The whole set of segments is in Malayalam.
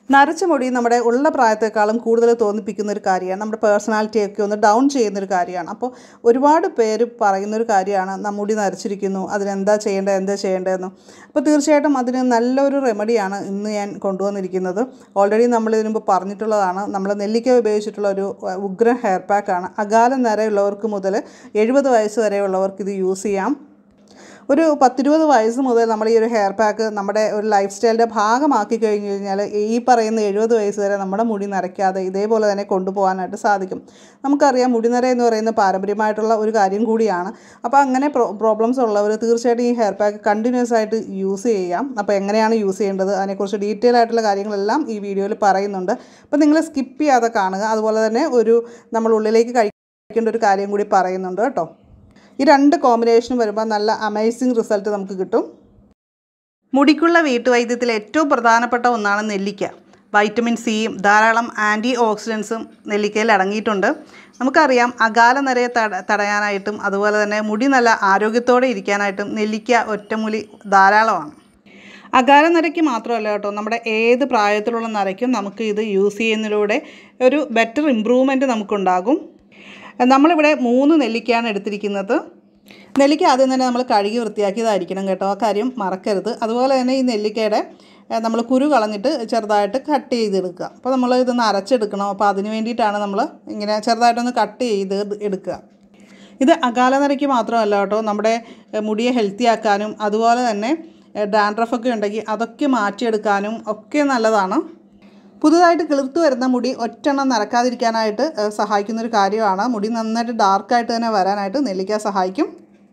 നരച്ച മുടി നമ്മുടെ ഉള്ള പ്രായത്തെക്കാളും കൂടുതൽ തോന്നിപ്പിക്കുന്ന ഒരു കാര്യമാണ് നമ്മുടെ പേഴ്സണാലിറ്റിയൊക്കെ ഒന്ന് ഡൗൺ ചെയ്യുന്ന ഒരു കാര്യമാണ് അപ്പോൾ ഒരുപാട് പേര് പറയുന്ന ഒരു കാര്യമാണ് "ന- മുടി നരച്ചിരിക്കുന്നു അതിനെന്താ ചെയ്യേണ്ടത് എന്താ ചെയ്യേണ്ടതെന്ന് അപ്പോൾ തീർച്ചയായിട്ടും അതിന് നല്ലൊരു റെമഡിയാണ് ഇന്ന് ഞാൻ കൊണ്ടുവന്നിരിക്കുന്നത് ഓൾറെഡി നമ്മൾ ഇതിനു മുമ്പ് പറഞ്ഞിട്ടുള്ളതാണ് നമ്മൾ നെല്ലിക്ക ഉപയോഗിച്ചിട്ടുള്ള ഒരു അഹ്, ഉഗ്രൻ ഹെയർ പാക്കാണ് അകാലം നരയുള്ളവർക്ക് മുതൽ എഴുപത് വയസ്സ് വരെയുള്ളവർക്ക് ഇത് യൂസ് ചെയ്യാം ഒരു പത്തിരുപത് വയസ്സ് മുതൽ നമ്മൾ ഈ ഒരു ഹെയർ പാക്ക് നമ്മുടെ ഒരു ലൈഫ് സ്റ്റൈലിൻ്റെ ഭാഗമാക്കി കഴിഞ്ഞ് കഴിഞ്ഞാൽ ഈ പറയുന്ന എഴുപത് വയസ്സ് വരെ നമ്മുടെ മുടി നരയ്ക്കാതെ ഇതേപോലെ തന്നെ കൊണ്ടുപോകാനായിട്ട് സാധിക്കും നമുക്കറിയാം മുടി നര എന്ന് പറയുന്നത് പാരമ്പര്യമായിട്ടുള്ള ഒരു കാര്യം കൂടിയാണ് അപ്പോൾ അങ്ങനെ പ്രോ പ്രോബ്ലംസ് ഉള്ളവർ തീർച്ചയായിട്ടും ഈ ഹെയർ പാക്ക് കണ്ടിന്യൂസ് ആയിട്ട് യൂസ് ചെയ്യാം അപ്പോൾ എങ്ങനെയാണ് യൂസ് ചെയ്യേണ്ടത് അതിനെക്കുറിച്ച് ഡീറ്റെയിൽ ആയിട്ടുള്ള കാര്യങ്ങളെല്ലാം ഈ വീഡിയോയിൽ പറയുന്നുണ്ട് അപ്പോൾ നിങ്ങൾ സ്കിപ്പ് ചെയ്യാതെ കാണുക അതുപോലെ തന്നെ ഒരു നമ്മൾ ഉള്ളിലേക്ക് കഴിക്കേണ്ട ഒരു കാര്യം കൂടി പറയുന്നുണ്ട് കേട്ടോ ഈ രണ്ട് കോമ്പിനേഷനും വരുമ്പോൾ നല്ല അമേസിങ് റിസൾട്ട് നമുക്ക് കിട്ടും മുടിക്കുള്ള വീട്ടുവൈദ്യത്തിൽ ഏറ്റവും പ്രധാനപ്പെട്ട ഒന്നാണ് നെല്ലിക്ക വൈറ്റമിൻ സിയും ധാരാളം ആൻറ്റി ഓക്സിഡൻസും നെല്ലിക്കയിൽ അടങ്ങിയിട്ടുണ്ട് നമുക്കറിയാം അകാല നരയെ തട തടയാനായിട്ടും അതുപോലെ തന്നെ മുടി നല്ല ആരോഗ്യത്തോടെ ഇരിക്കാനായിട്ടും നെല്ലിക്ക ഒറ്റമൂലി ധാരാളമാണ് അകാല നരയ്ക്ക് മാത്രമല്ല കേട്ടോ നമ്മുടെ ഏത് പ്രായത്തിലുള്ള നരയ്ക്കും നമുക്ക് ഇത് യൂസ് ചെയ്യുന്നതിലൂടെ ഒരു ബെറ്റർ ഇമ്പ്രൂവ്മെൻറ്റ് നമുക്കുണ്ടാകും നമ്മളിവിടെ മൂന്ന് നെല്ലിക്കയാണ് എടുത്തിരിക്കുന്നത് നെല്ലിക്ക ആദ്യം തന്നെ നമ്മൾ കഴുകി വൃത്തിയാക്കിയതായിരിക്കണം കേട്ടോ ആ കാര്യം മറക്കരുത് അതുപോലെ തന്നെ ഈ നെല്ലിക്കയുടെ നമ്മൾ കുരു കളഞ്ഞിട്ട് ചെറുതായിട്ട് കട്ട് ചെയ്തെടുക്കുക അപ്പോൾ നമ്മൾ ഇതൊന്ന് അരച്ചെടുക്കണം അപ്പോൾ അതിന് വേണ്ടിയിട്ടാണ് നമ്മൾ ഇങ്ങനെ ചെറുതായിട്ടൊന്ന് കട്ട് ചെയ്ത് എടുക്കുക ഇത് അകാലനരയ്ക്ക് മാത്രമല്ല കേട്ടോ നമ്മുടെ എഹ്, മുടിയെ ഹെൽത്തി ആക്കാനും അതുപോലെ തന്നെ ഡാൻഡ്രഫൊക്കെ ഉണ്ടെങ്കിൽ അതൊക്കെ മാറ്റിയെടുക്കാനും ഒക്കെ നല്ലതാണ് പുതുതായിട്ട് കിളിർത്ത് വരുന്ന മുടി ഒറ്റെണ്ണം നരക്കാതിരിക്കാനായിട്ട് ഏഹ്, സഹായിക്കുന്ന ഒരു കാര്യമാണ് മുടി നന്നായിട്ട് ഡാർക്കായിട്ട് തന്നെ വരാനായിട്ട് നെല്ലിക്ക സഹായിക്കും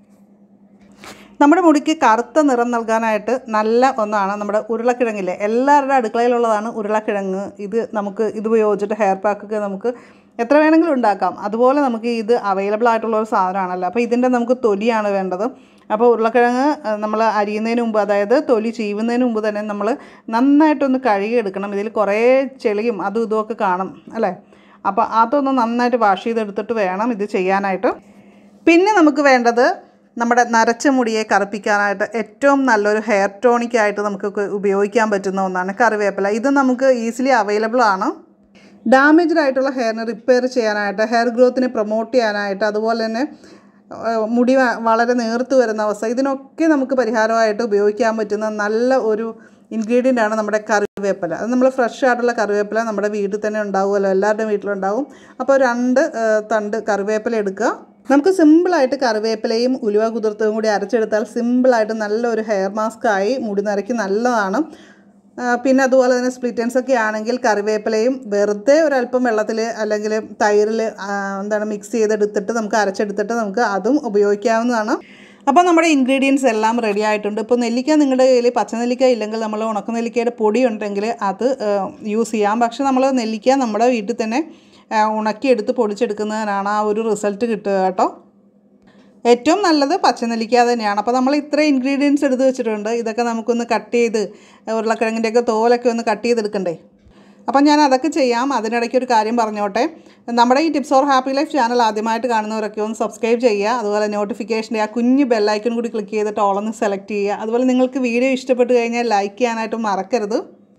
നമ്മുടെ മുടിക്ക് കറുത്ത നിറം നൽകാനായിട്ട് നല്ല ഒന്നാണ് നമ്മുടെ ഉരുളക്കിഴങ്ങില്ലേ എല്ലാവരുടെ അടുക്കളയിലുള്ളതാണ് ഉരുളക്കിഴങ്ങ് ഇത് നമുക്ക് ഇത് ഉപയോഗിച്ചിട്ട് ഹെയർ പാക്കൊക്കെ നമുക്ക് എത്ര വേണമെങ്കിലും ഉണ്ടാക്കാം അതുപോലെ നമുക്ക് ഇത് അവൈലബിൾ ആയിട്ടുള്ള ഒരു സാധനമാണല്ലോ അപ്പോൾ ഇതിൻ്റെ നമുക്ക് തൊലിയാണ് വേണ്ടത് അപ്പോൾ ഉരുളക്കിഴങ്ങ് നമ്മൾ അരിയുന്നതിന് മുമ്പ് അതായത് തൊലി ചീവുന്നതിന് മുമ്പ് തന്നെ നമ്മൾ നന്നായിട്ടൊന്ന് കഴുകിയെടുക്കണം ഇതിൽ കുറേ ചെളിയും അതും ഇതുമൊക്കെ കാണും അല്ലേ അപ്പോൾ അതൊന്ന് നന്നായിട്ട് വാഷ് ചെയ്തെടുത്തിട്ട് വേണം ഇത് ചെയ്യാനായിട്ട് പിന്നെ നമുക്ക് വേണ്ടത് നമ്മുടെ നരച്ച മുടിയെ കറുപ്പിക്കാനായിട്ട് ഏറ്റവും നല്ലൊരു ഹെയർ ടോണിക്കായിട്ട് നമുക്ക് ഉപ- ഉപയോഗിക്കാൻ പറ്റുന്ന ഒന്നാണ് കറിവേപ്പില ഇത് നമുക്ക് ഈസിലി അവൈലബിൾ ആണ് ഡാമേജ്ഡ് ആയിട്ടുള്ള ഹെയറിനെ റിപ്പയർ ചെയ്യാനായിട്ട് ഹെയർ ഗ്രോത്തിനെ പ്രൊമോട്ട് ചെയ്യാനായിട്ട് അതുപോലെ തന്നെ ഏഹ്, മുടി വ- വളരെ നേർത്ത് വരുന്ന അവസ്ഥ ഇതിനൊക്കെ നമുക്ക് പരിഹാരമായിട്ട് ഉപയോഗിക്കാൻ പറ്റുന്ന നല്ല ഒരു ഇൻഗ്രീഡിയൻ്റ് ആണ് നമ്മുടെ കറിവേപ്പില അത് നമ്മൾ ഫ്രഷ് ആയിട്ടുള്ള കറിവേപ്പില നമ്മുടെ വീട്ടിൽ തന്നെ ഉണ്ടാവുമല്ലോ എല്ലാവരുടെയും വീട്ടിലുണ്ടാവും അപ്പോൾ രണ്ട് ഏഹ്, തണ്ട് കറിവേപ്പില എടുക്കുക നമുക്ക് സിമ്പിളായിട്ട് കറിവേപ്പിലയും ഉലുവ കുതിർത്തതും കൂടി അരച്ചെടുത്താൽ സിമ്പിളായിട്ട് നല്ലൊരു ഹെയർ മാസ്ക് ആയി മുടി നിരക്ക് നല്ലതാണ് ആ, പിന്നെ അതുപോലെ തന്നെ സ്പ്ലിറ്റൻസ് ഒക്കെ ആണെങ്കിൽ കറിവേപ്പിലയും വെറുതെ ഒരല്പം വെള്ളത്തിൽ അല്ലെങ്കിൽ തൈരിൽ എന്താണ് മിക്സ് ചെയ്തെടുത്തിട്ട് നമുക്ക് അരച്ചെടുത്തിട്ട് നമുക്ക് അതും ഉപയോഗിക്കാവുന്നതാണ് അപ്പോൾ നമ്മുടെ ഇൻഗ്രീഡിയൻസ് എല്ലാം റെഡി ആയിട്ടുണ്ട് ഇപ്പോൾ നെല്ലിക്ക നിങ്ങളുടെ കയ്യിൽ പച്ചനെല്ലിക്ക ഇല്ലെങ്കിൽ നമ്മൾ ഉണക്കനെല്ലിക്കയുടെ പൊടി ഉണ്ടെങ്കിൽ അത് യൂസ് ചെയ്യാം പക്ഷെ നമ്മൾ നെല്ലിക്ക നമ്മുടെ വീട്ടിൽ തന്നെ ആ, ഉണക്കിയെടുത്ത് പൊടിച്ചെടുക്കുന്നതിനാണ് ആ ഒരു റിസൾട്ട് കിട്ടുക കേട്ടോ ഏറ്റവും നല്ലത് പച്ചനെല്ലിക്ക തന്നെയാണ് അപ്പോൾ നമ്മൾ ഇത്ര ഇൻഗ്രീഡിയൻസ് എടുത്ത് വെച്ചിട്ടുണ്ട് ഇതൊക്കെ നമുക്കൊന്ന് കട്ട് ചെയ്ത് ഉരുളക്കിഴങ്ങിൻ്റെയൊക്കെ തോലൊക്കെ ഒന്ന് കട്ട് ചെയ്തെടുക്കണ്ടേ അപ്പം ഞാൻ അതൊക്കെ ചെയ്യാം അതിനിടയ്ക്ക് ഒരു കാര്യം പറഞ്ഞോട്ടെ നമ്മുടെ ഈ tips or happy life channel ആദ്യമായിട്ട് കാണുന്നവരൊക്കെ ഒന്ന് സബ്സ്ക്രൈബ് ചെയ്യുക അതുപോലെ നോട്ടിഫിക്കേഷൻ്റെ ആ കുഞ്ഞ് ബെല്ലൈക്കൺ കൂടി ക്ലിക്ക് ചെയ്തിട്ട് ഓളൊന്ന് സെലക്ട് ചെയ്യുക അതുപോലെ നിങ്ങൾക്ക് വീഡിയോ ഇഷ്ടപ്പെട്ട് കഴിഞ്ഞാൽ ലൈക്ക് ചെയ്യാനായിട്ട് മറക്കരുത്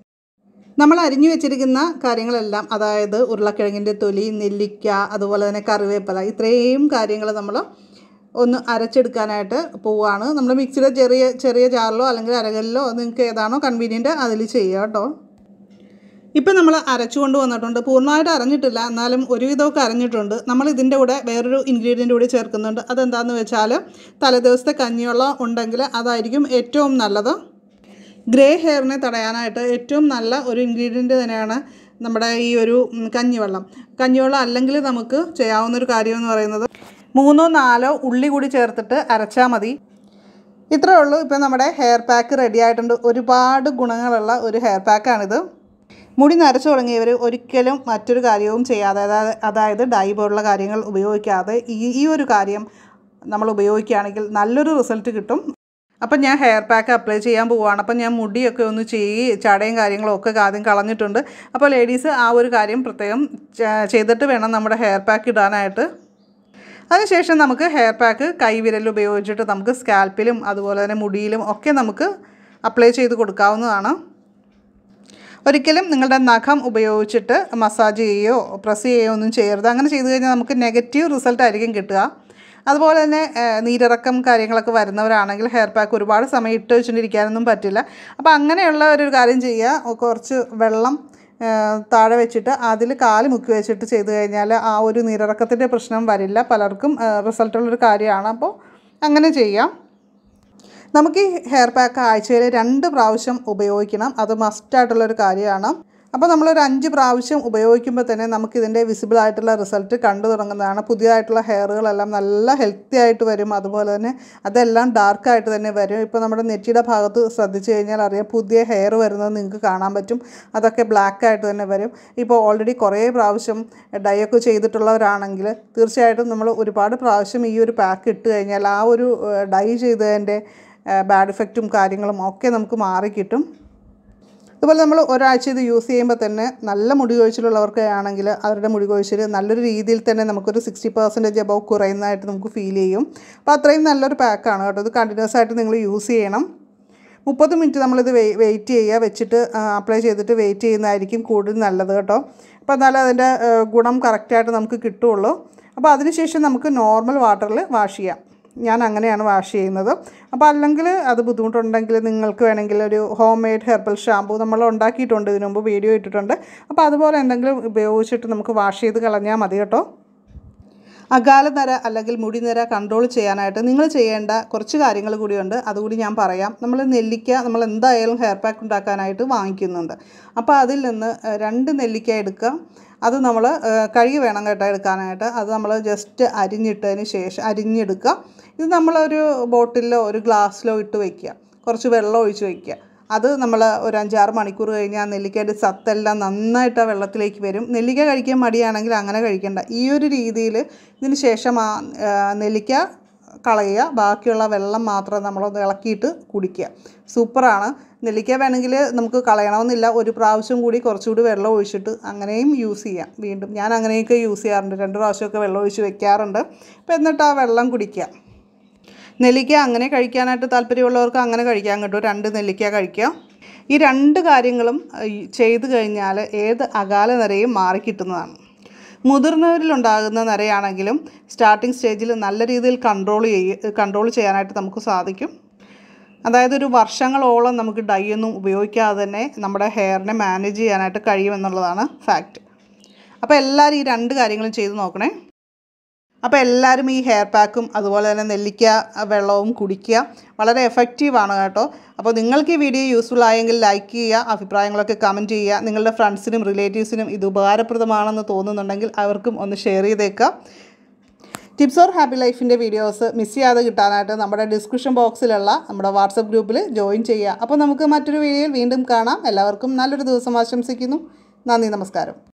നമ്മൾ അരിഞ്ഞു വെച്ചിരിക്കുന്ന കാര്യങ്ങളെല്ലാം അതായത് ഉരുളക്കിഴങ്ങിൻ്റെ തൊലി നെല്ലിക്ക അതുപോലെ തന്നെ കറിവേപ്പില ഇത്രയും കാര്യങ്ങൾ നമ്മൾ ഒന്ന് അരച്ചെടുക്കാനായിട്ട് പോവുകയാണ് നമ്മൾ മിക്സിയുടെ ചെറിയ ചെറിയ ജാറിലോ അല്ലെങ്കിൽ അരകല്ലിലോ നിങ്ങൾക്ക് ഏതാണോ കൺവീനിയൻറ്റ് അതിൽ ചെയ്യുക കേട്ടോ ഇപ്പം നമ്മൾ അരച്ചുകൊണ്ട് വന്നിട്ടുണ്ട് പൂർണ്ണമായിട്ട് അരഞ്ഞിട്ടില്ല എന്നാലും ഒരുവിധമൊക്കെ അരഞ്ഞിട്ടുണ്ട് നമ്മൾ ഇതിൻ്റെ കൂടെ വേറൊരു ഇൻഗ്രീഡിയൻ്റ് കൂടി ചേർക്കുന്നുണ്ട് അതെന്താണെന്ന് വെച്ചാൽ തലേദിവസത്തെ കഞ്ഞിവെള്ളം ഉണ്ടെങ്കിൽ അതായിരിക്കും ഏറ്റവും നല്ലത് ഗ്രേ ഹെയറിനെ തടയാനായിട്ട് ഏറ്റവും നല്ല ഒരു ഇൻഗ്രീഡിയൻറ്റ് തന്നെയാണ് നമ്മുടെ ഈ ഒരു ഉം, കഞ്ഞിവെള്ളം കഞ്ഞിവെള്ളം അല്ലെങ്കിൽ നമുക്ക് ചെയ്യാവുന്ന ഒരു കാര്യം എന്ന് പറയുന്നത് മൂന്നോ നാലോ ഉള്ളി കൂടി ചേർത്തിട്ട് അരച്ചാൽ മതി ഇത്രയേ ഉള്ളൂ ഇപ്പം നമ്മുടെ ഹെയർ പാക്ക് റെഡി ആയിട്ടുണ്ട് ഒരുപാട് ഗുണങ്ങളുള്ള ഒരു ഹെയർ പാക്കാണിത് മുടി നരച്ചു തുടങ്ങിയവർ ഒരിക്കലും മറ്റൊരു കാര്യവും ചെയ്യാതെ അതായത് അതായത് ഡൈ പോലുള്ള കാര്യങ്ങൾ ഉപയോഗിക്കാതെ ഈ ഈ ഒരു കാര്യം നമ്മൾ ഉപയോഗിക്കുകയാണെങ്കിൽ നല്ലൊരു റിസൾട്ട് കിട്ടും അപ്പം ഞാൻ ഹെയർ പാക്ക് അപ്ലൈ ചെയ്യാൻ പോവുകയാണ് അപ്പം ഞാൻ മുടിയൊക്കെ ഒന്ന് ചെയ്യി ചടയും കാര്യങ്ങളും ഒക്കെ ആദ്യം കളഞ്ഞിട്ടുണ്ട് അപ്പോൾ ലേഡീസ് ആ ഒരു കാര്യം പ്രത്യേകം ച- ചെയ്തിട്ട് വേണം നമ്മുടെ ഹെയർ പാക്ക് ഇടാനായിട്ട് അതിനുശേഷം നമുക്ക് ഹെയർ പാക്ക് കൈവിരൽ ഉപയോഗിച്ചിട്ട് നമുക്ക് സ്കാൽപ്പിലും അതുപോലെ തന്നെ മുടിയിലും ഒക്കെ നമുക്ക് അപ്ലൈ ചെയ്ത് കൊടുക്കാവുന്നതാണ് ഒരിക്കലും നിങ്ങളുടെ നഖം ഉപയോഗിച്ചിട്ട് മസാജ് ചെയ്യുകയോ പ്രസ് ചെയ്യുകയോ ഒന്നും ചെയ്യരുത് അങ്ങനെ ചെയ്തു കഴിഞ്ഞാൽ നമുക്ക് നെഗറ്റീവ് റിസൾട്ട് ആയിരിക്കും കിട്ടുക അതുപോലെ തന്നെ ഏഹ്, നീരിറക്കം കാര്യങ്ങളൊക്കെ വരുന്നവരാണെങ്കിൽ ഹെയർ പാക്ക് ഒരുപാട് സമയം ഇട്ട് വെച്ചുകൊണ്ടിരിക്കാനൊന്നും പറ്റില്ല അപ്പോൾ അങ്ങനെയുള്ള ഒരു കാര്യം ചെയ്യുക കുറച്ച് വെള്ളം ഏഹ്, താഴെ വെച്ചിട്ട് അതിൽ കാല് മുക്കി വെച്ചിട്ട് ചെയ്തു കഴിഞ്ഞാൽ ആ ഒരു നീരിറക്കത്തിൻ്റെ പ്രശ്നം വരില്ല പലർക്കും റിസൾട്ടുള്ളൊരു കാര്യമാണ് അപ്പോൾ അങ്ങനെ ചെയ്യാം നമുക്ക് ഈ ഹെയർ പാക്ക് ആഴ്ചയിൽ രണ്ട് പ്രാവശ്യം ഉപയോഗിക്കണം അത് മസ്റ്റായിട്ടുള്ളൊരു കാര്യമാണ് അപ്പോൾ നമ്മളൊരു അഞ്ച് പ്രാവശ്യം ഉപയോഗിക്കുമ്പോൾ തന്നെ നമുക്കിതിൻ്റെ വിസിബിൾ ആയിട്ടുള്ള റിസൾട്ട് കണ്ടു തുടങ്ങുന്നതാണ് പുതിയതായിട്ടുള്ള ഹെയറുകളെല്ലാം നല്ല ഹെൽത്തി ആയിട്ട് വരും അതുപോലെ തന്നെ അതെല്ലാം ഡാർക്കായിട്ട് തന്നെ വരും ഇപ്പോൾ നമ്മുടെ നെറ്റിയുടെ ഭാഗത്ത് ശ്രദ്ധിച്ചു കഴിഞ്ഞാൽ അറിയാം പുതിയ ഹെയർ വരുന്നത് നിങ്ങൾക്ക് കാണാൻ പറ്റും അതൊക്കെ ബ്ലാക്ക് ആയിട്ട് തന്നെ വരും ഇപ്പോൾ ഓൾറെഡി കുറേ പ്രാവശ്യം ഡൈ ഒക്കെ ചെയ്തിട്ടുള്ളവരാണെങ്കിൽ തീർച്ചയായിട്ടും നമ്മൾ ഒരുപാട് പ്രാവശ്യം ഈ ഒരു പാക്ക് ഇട്ട് കഴിഞ്ഞാൽ ആ ഒരു ഡൈ ചെയ്തതിൻ്റെ ബാഡ് ഇഫക്റ്റും കാര്യങ്ങളും ഒക്കെ നമുക്ക് മാറി കിട്ടും അതുപോലെ നമ്മൾ ഒരാഴ്ച ഇത് യൂസ് ചെയ്യുമ്പോൾ തന്നെ നല്ല മുടി കൊഴിച്ചിലുള്ളവർക്ക് ആണെങ്കിൽ അവരുടെ മുടി കൊഴിച്ചിൽ നല്ലൊരു രീതിയിൽ തന്നെ നമുക്കൊരു സിക്സ്റ്റി പെർസെൻറ്റേജ് അബവ് കുറയുന്നതായിട്ട് നമുക്ക് ഫീൽ ചെയ്യും അപ്പോൾ അത്രയും നല്ലൊരു പാക്കാണ് കേട്ടോ ഇത് കണ്ടിന്യൂസ് ആയിട്ട് നിങ്ങൾ യൂസ് ചെയ്യണം മുപ്പത് മിനിറ്റ് നമ്മളിത് വെയ് വെയിറ്റ് ചെയ്യുക വെച്ചിട്ട് അപ്ലൈ ചെയ്തിട്ട് വെയിറ്റ് ചെയ്യുന്നതായിരിക്കും കൂടുതൽ നല്ലത് കേട്ടോ അപ്പോൾ എന്നാലേ അതിൻ്റെ ആ, ഗുണം കറക്റ്റായിട്ട് നമുക്ക് കിട്ടുള്ളൂ അപ്പോൾ അതിനുശേഷം നമുക്ക് നോർമൽ വാട്ടറിൽ വാഷ് ചെയ്യാം ഞാൻ അങ്ങനെയാണ് വാഷ് ചെയ്യുന്നത് അപ്പോൾ അല്ലെങ്കിൽ അത് ബുദ്ധിമുട്ടുണ്ടെങ്കിൽ നിങ്ങൾക്ക് വേണമെങ്കിൽ ഒരു ഹോം മെയ്ഡ് ഹെർബൽ ഷാമ്പൂ നമ്മൾ ഉണ്ടാക്കിയിട്ടുണ്ട് ഇതിനു മുമ്പ് വീഡിയോ ഇട്ടിട്ടുണ്ട് അപ്പോൾ അതുപോലെ എന്തെങ്കിലും ഉപയോഗിച്ചിട്ട് നമുക്ക് വാഷ് ചെയ്ത് കളഞ്ഞാൽ മതി കേട്ടോ അകാല നര അല്ലെങ്കിൽ മുടി നിര കൺട്രോൾ ചെയ്യാനായിട്ട് നിങ്ങൾ ചെയ്യേണ്ട കുറച്ച് കാര്യങ്ങൾ കൂടിയുണ്ട് അതുകൂടി ഞാൻ പറയാം നമ്മൾ നെല്ലിക്ക നമ്മൾ എന്തായാലും ഹെയർ പാക്ക് ഉണ്ടാക്കാനായിട്ട് വാങ്ങിക്കുന്നുണ്ട് അപ്പോൾ അതിൽ നിന്ന് ഏഹ്, രണ്ട് നെല്ലിക്ക എടുക്കുക അത് നമ്മൾ ഏഹ്, കഴുകി വേണം കേട്ടോ എടുക്കാനായിട്ട് അത് നമ്മൾ ജസ്റ്റ് അരിഞ്ഞിട്ടതിന് ശേഷം അരിഞ്ഞെടുക്കുക ഇത് നമ്മളൊരു ബോട്ടിലോ ഒരു ഗ്ലാസ്സിലോ ഇട്ട് വയ്ക്കുക കുറച്ച് വെള്ളം ഒഴിച്ച് വയ്ക്കുക അത് നമ്മൾ ഒരു അഞ്ചാറ് മണിക്കൂർ കഴിഞ്ഞ് ആ നെല്ലിക്കയുടെ സത്തെല്ലാം നന്നായിട്ട് ആ വെള്ളത്തിലേക്ക് വരും നെല്ലിക്ക കഴിക്കാൻ മടിയാണെങ്കിൽ അങ്ങനെ കഴിക്കണ്ട ഈ ഒരു രീതിയിൽ ഇതിന് ശേഷം ആ ആ, നെല്ലിക്ക കളയുക ബാക്കിയുള്ള വെള്ളം മാത്രം നമ്മളൊന്ന് ഇളക്കിയിട്ട് കുടിക്കുക സൂപ്പറാണ് നെല്ലിക്ക വേണമെങ്കിൽ നമുക്ക് കളയണമെന്നില്ല ഒരു പ്രാവശ്യം കൂടി കുറച്ചുകൂടി വെള്ളം ഒഴിച്ചിട്ട് അങ്ങനെയും യൂസ് ചെയ്യാം വീണ്ടും ഞാൻ അങ്ങനെയൊക്കെ യൂസ് ചെയ്യാറുണ്ട് രണ്ട് പ്രാവശ്യമൊക്കെ വെള്ളം ഒഴിച്ച് വെക്കാറുണ്ട് അപ്പോൾ എന്നിട്ട് ആ വെള്ളം കുടിക്കുക നെല്ലിക്ക അങ്ങനെ കഴിക്കാനായിട്ട് താല്പര്യമുള്ളവർക്ക് അങ്ങനെ കഴിക്കാൻ കേട്ടോ രണ്ട് നെല്ലിക്ക കഴിക്കുക ഈ രണ്ട് കാര്യങ്ങളും ഏഹ്, ഈ ചെയ്തു കഴിഞ്ഞാൽ ഏത് അകാല നരയും മാറിക്കിട്ടുന്നതാണ് മുതിർന്നവരിലുണ്ടാകുന്ന നരയാണെങ്കിലും സ്റ്റാർട്ടിംഗ് സ്റ്റേജിൽ നല്ല രീതിയിൽ കൺട്രോൾ ചെയ്യ കൺട്രോൾ ചെയ്യാനായിട്ട് നമുക്ക് സാധിക്കും അതായത് ഒരു വർഷങ്ങളോളം നമുക്ക് ഡൈ ഒന്നും ഉപയോഗിക്കാതെ തന്നെ നമ്മുടെ ഹെയറിനെ മാനേജ് ചെയ്യാനായിട്ട് കഴിയുമെന്നുള്ളതാണ് ഫാക്റ്റ് അപ്പോൾ എല്ലാവരും ഈ രണ്ട് കാര്യങ്ങളും ചെയ്ത് നോക്കണേ അപ്പോൾ എല്ലാവരും ഈ ഹെയർ പാക്കും അതുപോലെ തന്നെ നെല്ലിക്ക വെള്ളവും കുടിക്കുക വളരെ എഫക്റ്റീവാണ് കേട്ടോ അപ്പോൾ നിങ്ങൾക്ക് ഈ വീഡിയോ യൂസ്ഫുൾ ആയെങ്കിൽ ലൈക്ക് ചെയ്യുക അഭിപ്രായങ്ങളൊക്കെ കമൻറ്റ് ചെയ്യുക നിങ്ങളുടെ ഫ്രണ്ട്സിനും റിലേറ്റീവ്സിനും ഇത് ഉപകാരപ്രദമാണെന്ന് തോന്നുന്നുണ്ടെങ്കിൽ അവർക്കും ഒന്ന് ഷെയർ ചെയ്തേക്കാം ടിപ്സ് ഓർ ഹാപ്പി ലൈഫിൻ്റെ വീഡിയോസ് മിസ് ചെയ്യാതെ കിട്ടാനായിട്ട് നമ്മുടെ ഡിസ്ക്രിപ്ഷൻ ബോക്സിലുള്ള നമ്മുടെ വാട്സപ്പ് ഗ്രൂപ്പിൽ ജോയിൻ ചെയ്യുക അപ്പോൾ നമുക്ക് മറ്റൊരു വീഡിയോയിൽ വീണ്ടും കാണാം എല്ലാവർക്കും നല്ലൊരു ദിവസം ആശംസിക്കുന്നു നന്ദി നമസ്കാരം